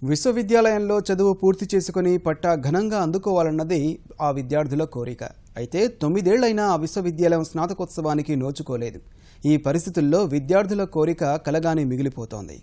విశ్వవిద్యాలయంలో చదువు పూర్తి చేసుకుని పట్టా ఘనంగా అందుకోవాలన్నది ఆ విద్యార్థుల కోరిక అయితే తొమ్మిదేళ్లైనా ఆ విశ్వవిద్యాలయం స్నాతకోత్సవానికి నోచుకోలేదు ఈ పరిస్థితుల్లో విద్యార్థుల కోరిక కలగాని మిగిలిపోతోంది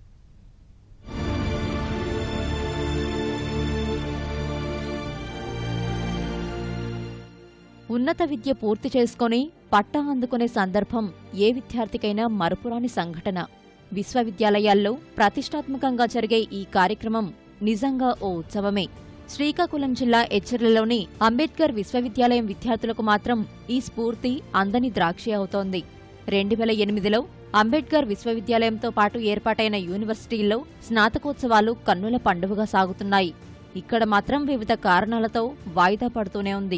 ఉన్నత విద్య పూర్తి చేసుకొని పట్టా అందుకునే సందర్భం ఏ విద్యార్థికైనా మరపురాని సంఘటన విశ్వవిద్యాలయాల్లో ప్రతిష్టాత్మకంగా జరిగే ఈ కార్యక్రమం నిజంగా ఓ ఉత్సవమే శ్రీకాకుళం జిల్లా ఎచ్చర్లలోని అంబేద్కర్ విశ్వవిద్యాలయం విద్యార్థులకు మాత్రం ఈ స్ఫూర్తి అందని ద్రాక్షి అవుతోంది రెండు వేల ఎనిమిదిలో అంబేద్కర్ విశ్వవిద్యాలయంతో పాటు ఏర్పాటైన యూనివర్సిటీల్లో స్నాతకోత్సవాలు కన్నుల పండుగగా సాగుతున్నాయి ఇక్కడ మాత్రం వివిధ కారణాలతో వాయిదా పడుతూనే ఉంది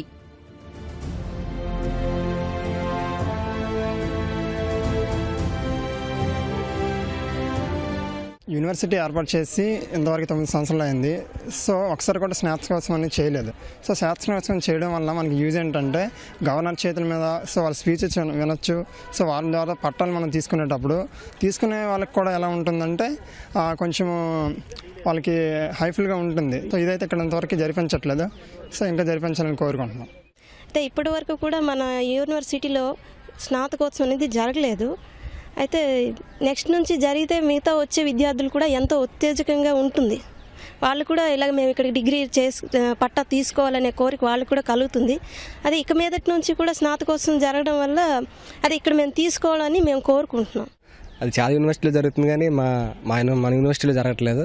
యూనివర్సిటీ ఏర్పాటు చేసి ఇంతవరకు తొమ్మిది సంవత్సరాలు అయింది సో ఒకసారి కూడా స్నాతకోత్సవం అనేది చేయలేదు సో స్నాతకోత్సవం చేయడం వల్ల మనకి యూజ్ ఏంటంటే గవర్నర్ చేతుల మీద సో వాళ్ళ స్పీచెస్ వినొచ్చు సో వాళ్ళ ద్వారా పట్టాలు మనం తీసుకునేటప్పుడు తీసుకునే వాళ్ళకి కూడా ఎలా ఉంటుందంటే ఆ, కొంచెం వాళ్ళకి హైఫుల్గా ఉంటుంది సో ఇదైతే ఇక్కడ ఇంతవరకు జరిపించట్లేదు సో ఇంకా జరిపించాలని కోరుకుంటున్నాం అయితే ఇప్పటి వరకు కూడా మన యూనివర్సిటీలో స్నాతకోత్సవం అనేది జరగలేదు అయితే నెక్స్ట్ నుంచి జరిగితే మిగతా వచ్చే విద్యార్థులు కూడా ఎంతో ఉత్తేజకంగా ఉంటుంది వాళ్ళు కూడా ఇలాగ మేము ఇక్కడ డిగ్రీ చేసు పట్టా తీసుకోవాలనే కోరిక వాళ్ళకు కూడా కలుగుతుంది అదే ఇక మీదటి నుంచి కూడా స్నాతకోత్సవం జరగడం వల్ల అది ఇక్కడ మేము తీసుకోవాలని మేము కోరుకుంటున్నాం అది చాలా యూనివర్సిటీలో జరుగుతుంది కానీ మా మా యూని- మన యూనివర్సిటీలో జరగట్లేదు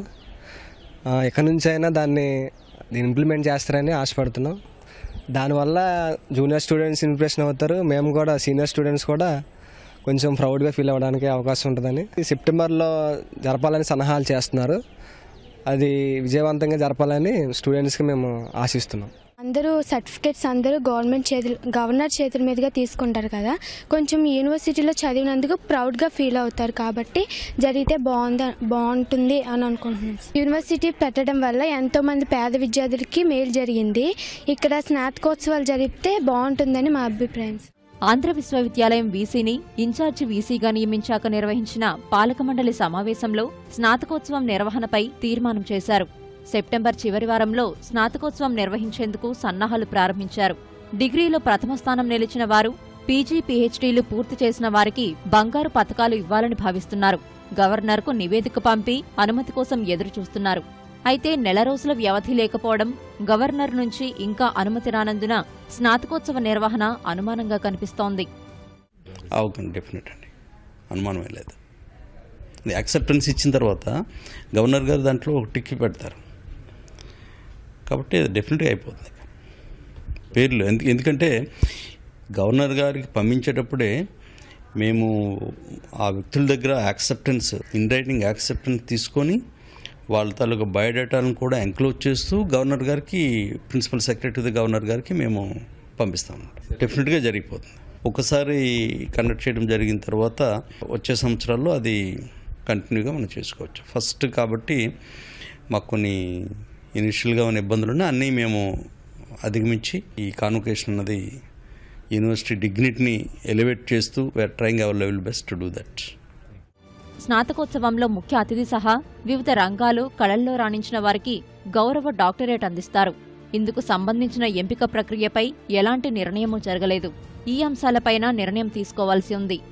ఆ, ఎక్కడి నుంచి అయినా దాన్ని దీన్ని ఇంప్లిమెంట్ చేస్తారని ఆశపడుతున్నాం దానివల్ల జూనియర్ స్టూడెంట్స్ ఇంప్రెషన్ అవుతారు మేము కూడా సీనియర్ స్టూడెంట్స్ కూడా కొంచెం ప్రౌడ్గా ఫీల్ అవ్వడానికి అవకాశం ఉంటుందని ఈ సెప్టెంబర్లో జరపాలని సన్నాహాలు చేస్తున్నారు అది విజయవంతంగా జరపాలని స్టూడెంట్స్కి మేము ఆశిస్తున్నాం అందరూ సర్టిఫికేట్స్ అందరూ గవర్నమెంట్ చేతులు గవర్నర్ చేతుల మీదుగా తీసుకుంటారు కదా కొంచెం యూనివర్సిటీలో చదివినందుకు ప్రౌడ్గా ఫీల్ అవుతారు కాబట్టి జరిగితే బాగుంది బాగుంటుంది అని అనుకుంటున్నాను యూనివర్సిటీ పెట్టడం వల్ల ఎంతో మంది పేద విద్యార్థులకి మేలు జరిగింది ఇక్కడ స్నాతకోత్సవాలు జరిగితే బాగుంటుందని మా అభిప్రాయం ఆంధ్ర విశ్వవిద్యాలయం వీసీని ఇన్ఛార్జి వీసీగా నియమించాక నిర్వహించిన పాలక మండలి సమావేశంలో స్నాతకోత్సవం నిర్వహణపై తీర్మానం చేశారు సెప్టెంబర్ చివరి వారంలో స్నాతకోత్సవం నిర్వహించేందుకు సన్నాహాలు ప్రారంభించారు డిగ్రీలో ప్రథమ స్థానం నిలిచిన వారు పీజీ పీహెచ్డీలు పూర్తి చేసిన వారికి బంగారు పథకాలు ఇవ్వాలని భావిస్తున్నారు గవర్నర్కు నివేదిక పంపి అనుమతి కోసం ఎదురుచూస్తున్నారు అయితే నెల రోజుల వ్యవధి లేకపోవడం గవర్నర్ నుంచి ఇంకా అనుమతి రానందున స్నాతకోత్సవ నిర్వహణ అనుమానంగా కనిపిస్తోంది అవుతుంది డెఫినెట్ అండి అనుమానమే లేదు అది యాక్సెప్టెన్స్ ఇచ్చిన తర్వాత గవర్నర్ గారు దాంట్లో ఒక టిక్కి పెడతారు కాబట్టి అది డెఫినెట్గా అయిపోతుంది పేర్లు ఎందు ఎందుకంటే గవర్నర్ గారికి పంపించేటప్పుడే మేము ఆ వ్యక్తుల దగ్గర యాక్సెప్టెన్స్ ఇన్ రైటింగ్ యాక్సెప్టెన్స్ తీసుకొని వాళ్ళ తాలూకా బయోడేటాను కూడా ఎంక్లోజ్ చేస్తూ గవర్నర్ గారికి ప్రిన్సిపల్ సెక్రటరీ గవర్నర్ గారికి మేము పంపిస్తాం డెఫినెట్గా జరిగిపోతుంది ఒకసారి కండక్ట్ చేయడం జరిగిన తర్వాత వచ్చే సంవత్సరాల్లో అది కంటిన్యూగా మనం చేసుకోవచ్చు ఫస్ట్ కాబట్టి మాకు కొన్ని ఇనిషియల్గా ఉన్న ఇబ్బందులు ఉన్నాయి అన్నీ మేము అధిగమించి ఈ కాన్వకేషన్ అన్నది యూనివర్సిటీ డిగ్నిటీని ఎలివేట్ చేస్తూ we are trying our level best to do that స్నాతకోత్సవంలో ముఖ్య అతిథి సహా వివిధ రంగాలు కళల్లో రాణించిన వారికి గౌరవ డాక్టరేట్ అందిస్తారు ఇందుకు సంబంధించిన ఎంపిక ప్రక్రియపై ఎలాంటి నిర్ణయమూ జరగలేదు ఈ అంశాలపైన నిర్ణయం తీసుకోవాల్సి ఉంది